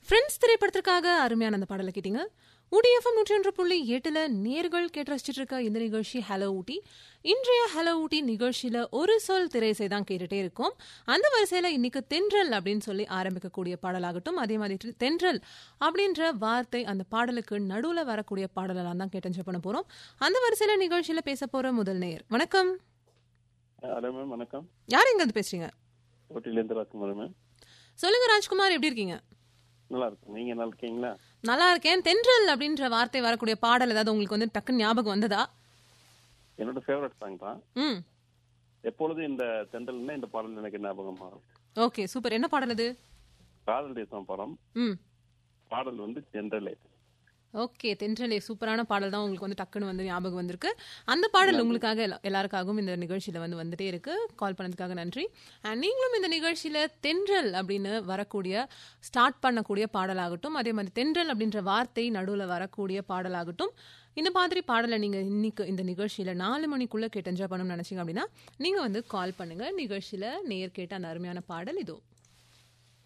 friends திரைப்படத்திற்காக அருமையான அந்த பாடலை கேட்டீங்க ஊட்டி எஃப்எம் நூற்றி ஒன்று புள்ளி எட்டுல நேர்கள் கேட்டு ரசிச்சிட்டு இருக்க இந்த நிகழ்ச்சி ஹலோ ஊட்டி இன்றைய ஹலோ ஊட்டி நிகழ்ச்சியில ஒரு சொல் திரைசை தான் கேட்டுட்டே இருக்கோம் அந்த வரிசையில இன்னைக்கு தென்றல் அப்படின்னு சொல்லி ஆரம்பிக்கக்கூடிய பாடலாகட்டும் அதே மாதிரி தென்றல் அப்படின்ற வார்த்தை அந்த பாடலுக்கு நடுவுல வரக்கூடிய பாடலெல்லாம் தான் கேட்டு enjoy பண்ண போறோம் அந்த வரிசையில நிகழ்ச்சியில பேச போற முதல் நேயர் வணக்கம் ஹலோ மேம் வணக்கம் யார் எங்க இருந்து பேசுறீங்க ஊட்டிலேருந்து ராஜ்குமார் மேம் சொல்லுங்க ராஜ்குமார் எப்படி இருக்கீங்க நல்லா இருக்கும் நீங்க நல்லா இருக்கீங்களா நல்லா இருக்கேன் தென்றல் அப்படின்ற வார்த்தை வரக்கூடிய பாடல் ஏதாவது உங்களுக்கு வந்து டக்குன்னு ஞாபகம் வந்ததா என்னோட ஃபேவரட் சாங் தான் ம் எப்பொழுதும் இந்த தென்றல்னா இந்த பாடல் எனக்கு ஞாபகம் மாறும் ஓகே சூப்பர் என்ன பாடல் அது காதல் தேசம் படம் ம் பாடல் வந்து தென்றலே ஓகே தென்றலே சூப்பரான பாடல் தான் உங்களுக்கு வந்து டக்குன்னு வந்து ஞாபகம் வந்திருக்கு அந்த பாடல் உங்களுக்காக எல்லா- எல்லாருக்காகவும் இந்த நிகழ்ச்சியில வந்து வந்துட்டே இருக்கு கால் பண்ணதுக்காக நன்றி அண்ட் நீங்களும் இந்த நிகழ்ச்சியில தென்றல் அப்படின்னு வரக்கூடிய ஸ்டார்ட் பண்ணக்கூடிய பாடலாகட்டும் அதே மாதிரி தென்றல் அப்படின்ற வார்த்தை நடுவில் வரக்கூடிய பாடலாகட்டும் இந்த மாதிரி பாடலை நீங்க இன்னைக்கு இந்த நிகழ்ச்சியில நாலு மணிக்குள்ள கேட்டு என்ஜாய் பண்ணணும்னு நினைச்சீங்க அப்படின்னா நீங்க வந்து கால் பண்ணுங்க நிகழ்ச்சியில நேர் கேட்ட அந்த அருமையான பாடல் இதோ